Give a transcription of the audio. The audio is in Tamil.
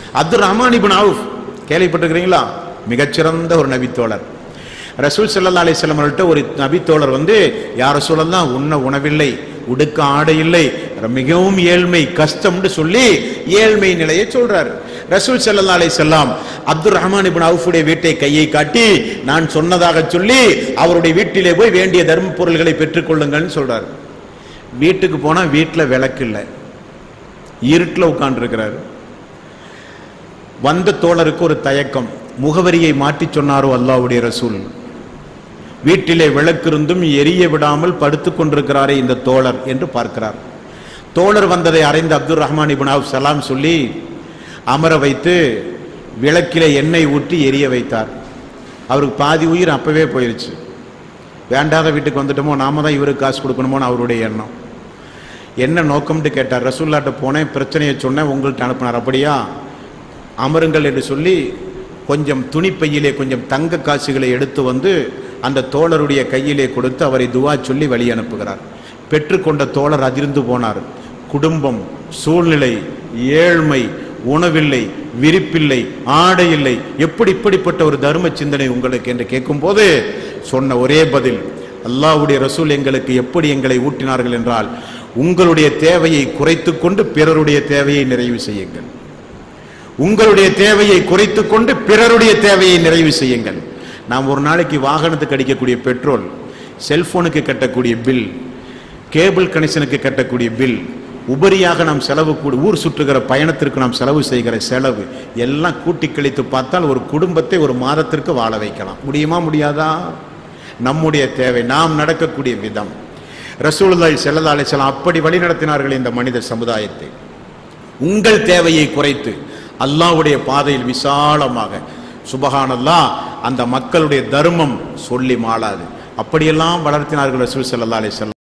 அப்துல் ரஹ்மான் இப்னு அவுஃப் கேள்விப்பட்டிருக்கிறீங்களா மிகச்சிறந்த ஒரு நபித்தோழர் ரசூல் ஸல்லல்லாஹு அலைஹி வஸல்லம் அவர்கள்ட்ட ஒரு நபித்தோழர் வந்து யார் ரசூலல்லாம் உண்ண உணவில்லை உடுக்க ஆடை இல்லை மிகவும் ஏழ்மை கஷ்டம்னு சொல்லி ஏழ்மை நிலையை சொல்றாரு ரசூல் ஸல்லல்லாஹு அலைஹி வஸல்லம் அப்துல் ரஹ்மான் இப்னு அவுஃபுடைய வீட்டை கையை காட்டி நான் சொன்னதாக சொல்லி அவருடைய வீட்டிலே போய் வேண்டிய தர்ம பொருள்களை பெற்றுக்கொள்ளுங்கள்னு சொல்றாரு வீட்டுக்கு போனா வீட்டுல விளக்கு இல்லை இருட்டில் உட்கார்ந்துருக்கிறாரு வந்த தோழருக்கு ஒரு தயக்கம் முகவரியை மாற்றி சொன்னாரோ அல்லாஹ்வுடைய ரசூல் வீட்டிலே விளக்கிருந்தும் எரிய விடாமல் படுத்துக் கொண்டிருக்கிறாரே இந்த தோழர் என்று பார்க்கிறார் தோழர் வந்ததை அறிந்த அப்துல் ரஹ்மான் இப்னு அவுஃப் சலாம் சொல்லி அமர வைத்து விளக்கிலே எண்ணெய் ஊற்றி எரிய வைத்தார் அவருக்கு பாதி உயிர் அப்பவே போயிருச்சு வேண்டாத வீட்டுக்கு வந்துட்டோமோ நாம தான் இவருக்கு காசு கொடுக்கணுமோன்னு அவருடைய எண்ணம் என்ன நோக்கம்னு கேட்டார் ரசூல்லாட்ட போனேன் பிரச்சனையை சொன்னேன் உங்கள்கிட்ட அனுப்பினார் அப்படியா அமருங்கள் என்று சொல்லி கொஞ்சம் துணிப்பையிலே கொஞ்சம் தங்க காசுகளை எடுத்து வந்து அந்த தோழருடைய கையிலே கொடுத்து அவரை துவா சொல்லி வழி அனுப்புகிறார் பெற்றுக்கொண்ட தோழர் அதிர்ந்து போனார் குடும்பம் சூழ்நிலை ஏழ்மை உணவில்லை விரிப்பில்லை ஆடை இல்லை எப்படி இப்படிப்பட்ட ஒரு தர்ம சிந்தனை உங்களுக்கு என்று கேட்கும்போது சொன்ன ஒரே பதில் அல்லாஹ்வுடைய ரசூல் எங்களுக்கு எப்படி எங்களை ஊட்டினார்கள் என்றால் உங்களுடைய தேவையை குறைத்துக் கொண்டு பிறருடைய தேவையை நிறைவு செய்யுங்கள் உங்களுடைய தேவையை குறைத்துக் கொண்டு பிறருடைய தேவையை நிறைவு செய்யுங்கள் நாம் ஒரு நாளைக்கு வாகனத்துக்கு அடிக்கக்கூடிய பெட்ரோல் செல்போனுக்கு கட்டக்கூடிய பில் கேபிள் கனெக்ஷனுக்கு கட்டக்கூடிய பில் உபரியாக நாம் செலவு கூடி ஊர் சுற்றுகிற பயணத்திற்கு நாம் செலவு செய்கிற செலவு எல்லாம் கூட்டி கழித்து பார்த்தால் ஒரு குடும்பத்தை ஒரு மாதத்திற்கு வாழ வைக்கலாம் முடியுமா முடியாதா நம்முடைய தேவை நாம் நடக்கக்கூடிய விதம் ரசூலுல்லாஹி ஸல்லல்லாஹு அலைஹி வஸல்லம் அப்படி வழி நடத்தினார்கள் இந்த மனித சமுதாயத்தை உங்கள் தேவையை குறைத்து அல்லாஹ்வுடைய பாதையில் விசாலமாக சுபஹானல்லாஹ் அந்த மக்களுடைய தர்மம் சொல்லி மாளாது அப்படியெல்லாம் வளர்த்தினார்கள் ரசூல் ஸல்லல்லாஹு அலைஹி வஸல்லம்